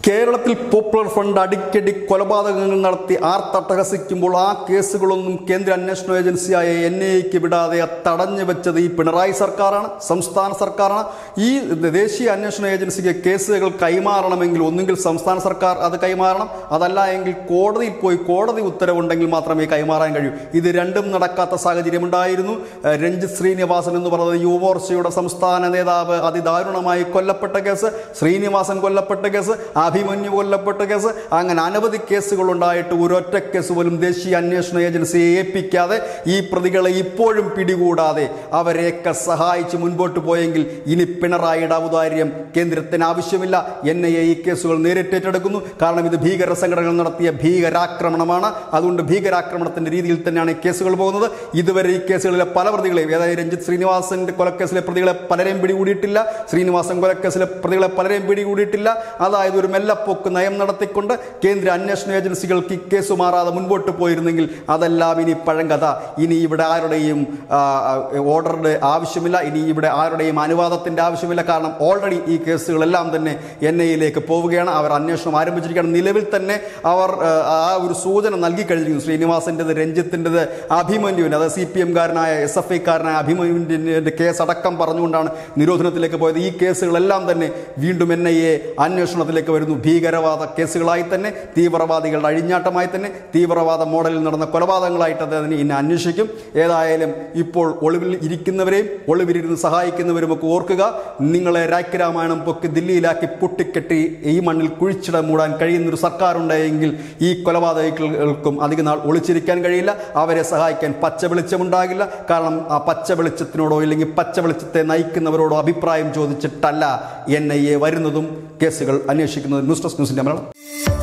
കേരളത്തിൽ popular front അടിക്കടി കൊലപാതകങ്ങൾ നടത്തി ആർത്തട്ടഹസിക്കുമ്പോൾ ആ കേസുകളൊന്നും കേന്ദ്ര അന്വേഷണ ഏജൻസിയായ എൻ ഐ എക്ക് വിടാതെ തടഞ്ഞു വെച്ചത് ഈ പിണറായി സർക്കാരാണ് സംസ്ഥാന സർക്കാരാണ് ഈ ദേശീയ അന്വേഷണ ഏജൻസിക്ക് കേസുകൾ കൈമാറണമെങ്കിൽ ഒന്നുകിൽ സംസ്ഥാന സർക്കാർ അത് കൈമാറണം അതല്ല എങ്കിൽ കോടതിയിൽ പോയി കോടതി ഉത്തരവുണ്ടെങ്കിൽ മാത്രമേ കൈമാറാൻ കഴിയൂ ഇത് രണ്ടും നടക്കാത്ത സാഹചര്യമുണ്ടായിരുന്നു ഏഹ് രഞ്ജിത്ത് ശ്രീനിവാസൻ എന്ന് പറയുന്നത് യുവമോർച്ചയുടെ സംസ്ഥാന നേതാവ് അതിദാരുണമായി കൊല്ലപ്പെട്ട കേസ് ശ്രീനിവാസൻ കൊല്ലപ്പെട്ട കേസ് അഭിമന്യു കൊല്ലപ്പെട്ട കേസ് അങ്ങനെ അനവധി കേസുകൾ ഉണ്ടായിട്ട് ഒരൊറ്റ കേസ് പോലും ദേശീയ അന്വേഷണ ഏജൻസിയെ ഏൽപ്പിക്കാതെ ഈ പ്രതികളെ ഇപ്പോഴും പിടികൂടാതെ അവരെയൊക്കെ സഹായിച്ച് മുൻപോട്ട് പോയെങ്കിൽ ഇനി പിണറായിയുടെ ഔദാര്യം കേന്ദ്രത്തിന് ആവശ്യമില്ല എൻ ഐ എ ഈ കേസുകൾ നേരിട്ടേറ്റെടുക്കുന്നു കാരണം ഇത് ഭീകര സംഘടനകൾ നടത്തിയ ഭീകരാക്രമണമാണ് അതുകൊണ്ട് ഭീകരാക്രമണത്തിന്റെ രീതിയിൽ തന്നെയാണ് ഈ കേസുകൾ പോകുന്നത് ഇതുവരെ ഈ കേസുകളിലെ പല പ്രതികളെയും അതായത് രഞ്ജിത്ത് ശ്രീനിവാസന്റെ കൊലക്കേസിലെ പ്രതികളെ പലരെയും പിടികൂടിയിട്ടില്ല ശ്രീനിവാസൻ കൊലക്കേസിലെ പ്രതികളെ പലരെയും പിടികൂടിയിട്ടില്ല അതായത് ഒരു മെല്ലപ്പോക്ക് നയം നടത്തിക്കൊണ്ട് കേന്ദ്ര അന്വേഷണ ഏജൻസികൾക്ക് ഈ കേസ് മാറാതെ മുൻപോട്ട് പോയിരുന്നെങ്കിൽ അതെല്ലാം ഇനി പഴങ്കഥ ഇനി ഇവിടെ ആരുടെയും ആ, ഓർഡറുടെ ആവശ്യമില്ല ഇനി ഇവിടെ ആരുടെയും അനുവാദത്തിന്റെ ആവശ്യമില്ല കാരണം ഓൾറെഡി ഈ കേസുകളെല്ലാം തന്നെ എൻ ഐയിലേക്ക് പോവുകയാണ് അവർ അന്വേഷണം ആരംഭിച്ചിരിക്കുകയാണ് നിലവിൽ തന്നെ അവർ ആ, ആ ഒരു സൂചന നൽകി കഴിഞ്ഞിരിക്കുന്നു ശ്രീനിവാസൻ്റെത് രഞ്ജിത്തിൻ്റെത് അഭിമന്യുവിന് അത് സി പി എംകാരനായ എസ് എഫ് ഐക്കാരനായ അഭിമന്യുവിൻ്റെ കേസ് അടക്കം പറഞ്ഞുകൊണ്ടാണ് നിരോധനത്തിലേക്ക് പോയത് ഈ കേസുകളെല്ലാം തന്നെ വീണ്ടും എൻ ഐ എ അന്വേഷണത്തിലേക്ക് വരുന്നു ഭീകരവാദ കേസുകളായി തന്നെ തീവ്രവാദികളുടെ അഴിഞ്ഞാട്ടമായി തന്നെ തീവ്രവാദ മോഡലിൽ നടന്ന കൊലപാതകങ്ങളായിട്ട് അതിനെ ഇനി അന്വേഷിക്കും ഏതായാലും ഇപ്പോൾ ഒളിവിൽ ഇരിക്കുന്നവരെയും ഒളിവിലിരുന്ന് സഹായിക്കുന്നവരും ഒക്കെ ഓർക്കുക നിങ്ങളെ രാജ്യരാമായണം പൊക്കി ദില്ലിയിലാക്കി പൊട്ടിക്കെട്ടി ഈ മണ്ണിൽ കുഴിച്ചിട മൂടാൻ കഴിയുന്നൊരു സർക്കാരുണ്ടെങ്കിൽ ഈ കൊലപാതകങ്ങൾക്കും അധിക നാൾ ഒളിച്ചിരിക്കാൻ കഴിയില്ല അവരെ സഹായിക്കാൻ പച്ച വെളിച്ചമുണ്ടാകില്ല കാരണം ആ പച്ച വെളിച്ചത്തിനോടോ ഇല്ലെങ്കിൽ പച്ച വെളിച്ചത്തെ നയിക്കുന്നവരോടോ അഭിപ്രായം ചോദിച്ചിട്ടല്ല എൻ ഐ എ വരുന്നതും കേസുകൾ അന്വേഷിക്കുന്നതും ന്യൂസ് ഡെസ്ക് ന്യൂസിൻ്റെ മലയാളം